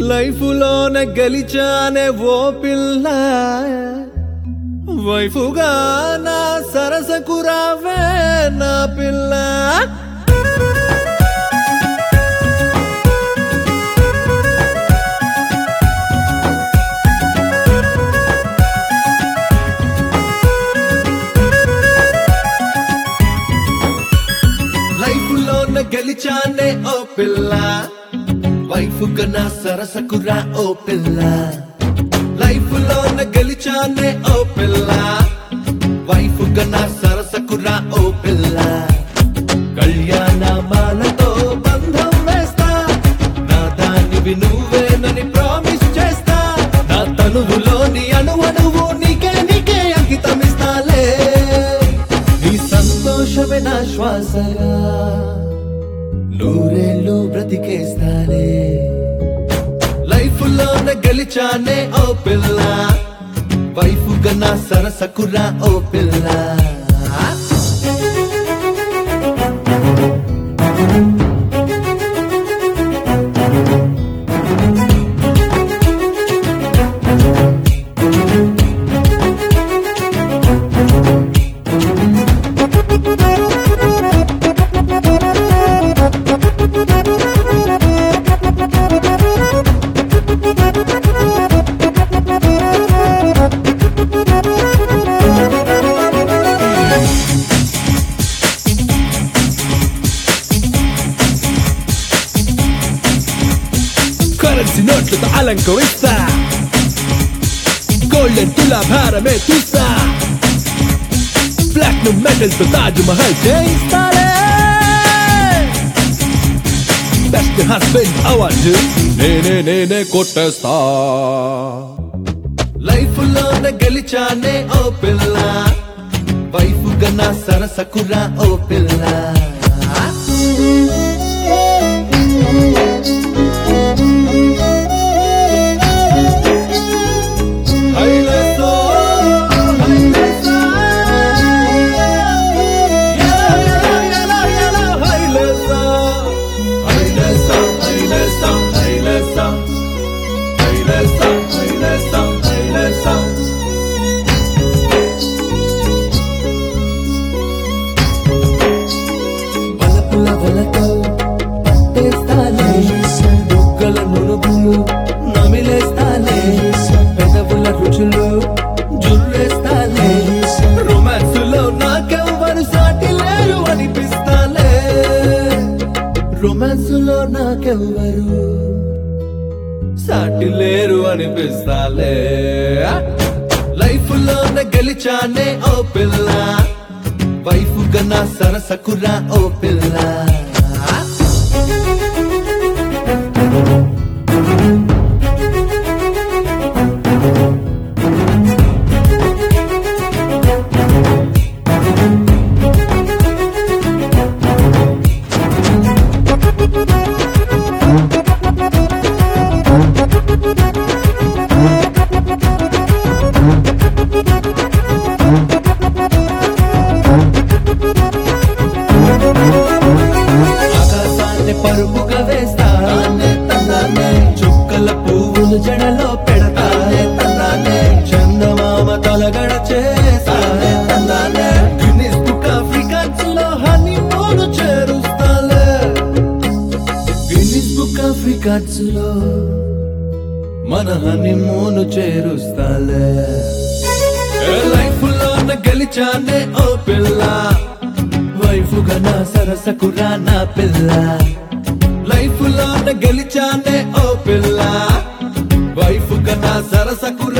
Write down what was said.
life లోన గెలిచానే ఓ పిల్ల వైఫుగా నా సరసకు రావే నా పిల్ల లైఫ్ లోన గెలిచానే ఓ పిల్ల వైఫ్ నా సరసకు రా ఓ పిల్ల లైఫ్ లోన గెలిచానే ఓ పిల్ల వైఫ్ నా సరసకు రా ఓ పిల్ల కళ్యాణ మాలతో బంధం వేస్తా నా దానివి నువ్వేనని ప్రామిస్ చేస్తా నా తనువులోని అణువణువు నీకే నీకే అంకితమిస్తాలే నీ సంతోషమే నా శ్వాసగా నూరేళ్ళు బ్రతికేస్తానే లైఫ్ లోన గెలిచానే ఓ పిల్ల వైఫ్ నా సరసకురా ఓ పిల్ల కరెన్సీ నోట్లతో అలంకరిస్తా గోల్డెన్ తులాభారమే చూస్తా ప్లాటినం మెడల్ తో తాజ్ మహల్ చేయిస్తారే బెస్ట్ హస్బెండ్ అవార్డు నేనే నేనే కొట్టేస్తా లైఫ్ లోన గెలిచానే ఓ పిల్ల వైఫ్ గన్నా సరసకురా ఓ పిల్ల హైలెసో హైలెసో యలా యలా యలా హైలెసో హైలెసో హైలెసో హైలెసో హైలెసో హైలెసో హైలెసో వలపుల వలతో పట్టేస్తాలే బుగ్గల నునుపులు నమిలేస్తాలే పెదవుల రుచులు జుర్రేస్తాలే రొమాన్స్ లో నాకెవ్వరు సాటి లేరు అనిపిస్తాలే రొమాన్స్ లో నాకెవ్వరు సాటి లేరు అనిపిస్తాలే లైఫ్ లోన గెలిచానే ఓ పిల్ల వైఫ్ గన్నా సరసకురా ఓ పిల్ల ఆకాశాన్ని పరుగుగా వేస్తానే తన్నానే చుక్కల పువ్వులు జడలో పెడతానే తన్నానే చందమామ తలగడ చేస్తానే తన్నానే గిన్నిస్ బుక్ ఆఫ్ రికార్డ్స్ లో హనీమూన్ చేరుస్తాలే గిన్నిస్ బుక్ ఆఫ్ రికార్డ్స్ లో మన హనీమూన్ చేరుస్తాలే లైఫ్ లోన గెలిచానే ఓ పిల్ల వైఫ్ నా సరసకు నా పిల్ల లైఫ్ లోన గెలిచానే ఓ పిల్ల వైఫ్ నా సరసకు